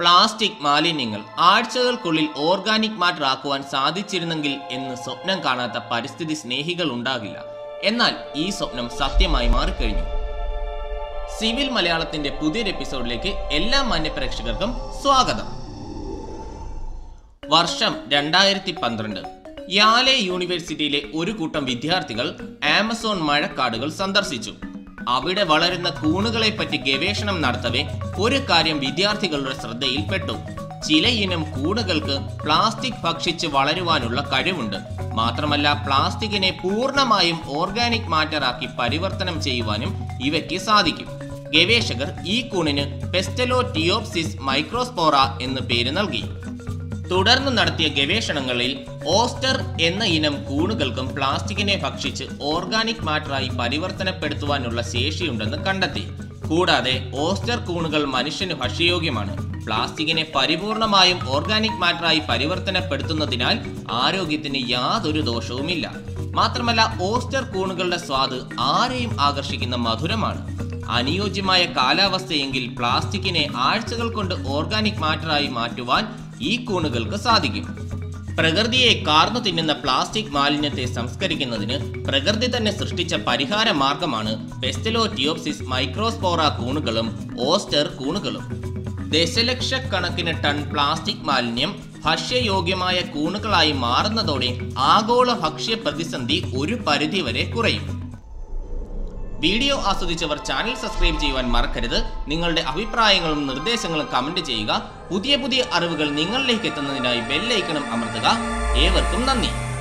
plastic മാലിന്യങ്ങൾ ആഴ്ചകൾക്കുള്ളിൽ organic matter ആക്കുവാൻ സാധിച്ചിരുന്നെങ്കിൽ എന്ന് സ്വപ്നം കാണാത്ത പരിസ്ഥിതി സ്നേഹികൾ ഉണ്ടാകില്ല എന്നാൽ ഈ സ്വപ്നം സത്യമായി മാറിക്കഴിഞ്ഞു സിവിൽ മലയാളത്തിന്റെ പുതിയൊരു എപ്പിസോഡിലേക്ക് എല്ലാ മാന്യപ്രേക്ഷകർക്കും സ്വാഗതം വർഷം രണ്ടായിരത്തി പന്ത്രണ്ട് യാലെ യൂണിവേഴ്സിറ്റിയിലെ ഒരു കൂട്ടം വിദ്യാർത്ഥികൾ ആമസോൺ മഴക്കാടുകൾ സന്ദർശിച്ചു അവിടെ വളരുന്ന കൂണുകളെ പറ്റി ഗവേഷണം നടത്തവേ ഒരു കാര്യം വിദ്യാർത്ഥികളുടെ ശ്രദ്ധയിൽപ്പെട്ടു ചില ഇനം കൂണുകൾക്ക് പ്ലാസ്റ്റിക് ഭക്ഷിച്ച് വളരുവാനുള്ള കഴിവുണ്ട് മാത്രമല്ല പ്ലാസ്റ്റിക്കിനെ പൂർണ്ണമായും ഓർഗാനിക് മാറ്ററാക്കി പരിവർത്തനം ചെയ്യുവാനും ഇവയ്ക്ക് സാധിക്കും ഗവേഷകർ ഈ കൂണിന് പെസ്റ്റലോ ടിയോപ്സിസ് മൈക്രോസ്പോറ എന്ന് പേര് നൽകി തുടർന്ന് നടത്തിയ ഗവേഷണങ്ങളിൽ ഓസ്റ്റർ എന്ന ഇനം കൂണുകൾക്കും പ്ലാസ്റ്റിക്കിനെ ഭക്ഷിച്ച് ഓർഗാനിക് മാറ്ററായി പരിവർത്തനപ്പെടുത്തുവാനുള്ള ശേഷിയുണ്ടെന്ന് കണ്ടെത്തി കൂടാതെ ഓസ്റ്റർ കൂണുകൾ മനുഷ്യന് ഭക്ഷ്യയോഗ്യമാണ് പ്ലാസ്റ്റിക്കിനെ പരിപൂർണമായും ഓർഗാനിക് മാറ്ററായി പരിവർത്തനപ്പെടുത്തുന്നതിനാൽ ആരോഗ്യത്തിന് യാതൊരു ദോഷവുമില്ല മാത്രമല്ല ഓസ്റ്റർ കൂണുകളുടെ സ്വാദ് ആരെയും ആകർഷിക്കുന്ന മധുരമാണ് അനുയോജ്യമായ കാലാവസ്ഥയെങ്കിൽ പ്ലാസ്റ്റിക്കിനെ ആഴ്ചകൾ കൊണ്ട് ഓർഗാനിക് മാറ്ററായി മാറ്റുവാൻ ഈ കൂണുകൾക്ക് സാധിക്കും പ്രകൃതിയെ കാർന്നു തിന്നുന്ന പ്ലാസ്റ്റിക് മാലിന്യത്തെ സംസ്കരിക്കുന്നതിന് പ്രകൃതി തന്നെ സൃഷ്ടിച്ച പരിഹാര മാർഗമാണ് പെസ്റ്റലോ ടിയോപ്സിസ് മൈക്രോസ്പോറ കൂണുകളും ഓസ്റ്റർ കൂണുകളും ദശലക്ഷക്കണക്കിന് ടൺ പ്ലാസ്റ്റിക് മാലിന്യം ഭക്ഷ്യയോഗ്യമായ കൂണുകളായി മാറുന്നതോടെ ആഗോള ഭക്ഷ്യ പ്രതിസന്ധി ഒരു പരിധിവരെ കുറയും വീഡിയോ ആസ്വദിച്ചവർ ചാനൽ സബ്സ്ക്രൈബ് ചെയ്യുവാൻ മറക്കരുത് നിങ്ങളുടെ അഭിപ്രായങ്ങളും നിർദ്ദേശങ്ങളും കമന്റ് ചെയ്യുക പുതിയ പുതിയ അറിവുകൾ നിങ്ങളിലേക്ക് എത്തുന്നതിനായി ബെല്ലൈക്കണം അമർത്തുക ഏവർക്കും നന്ദി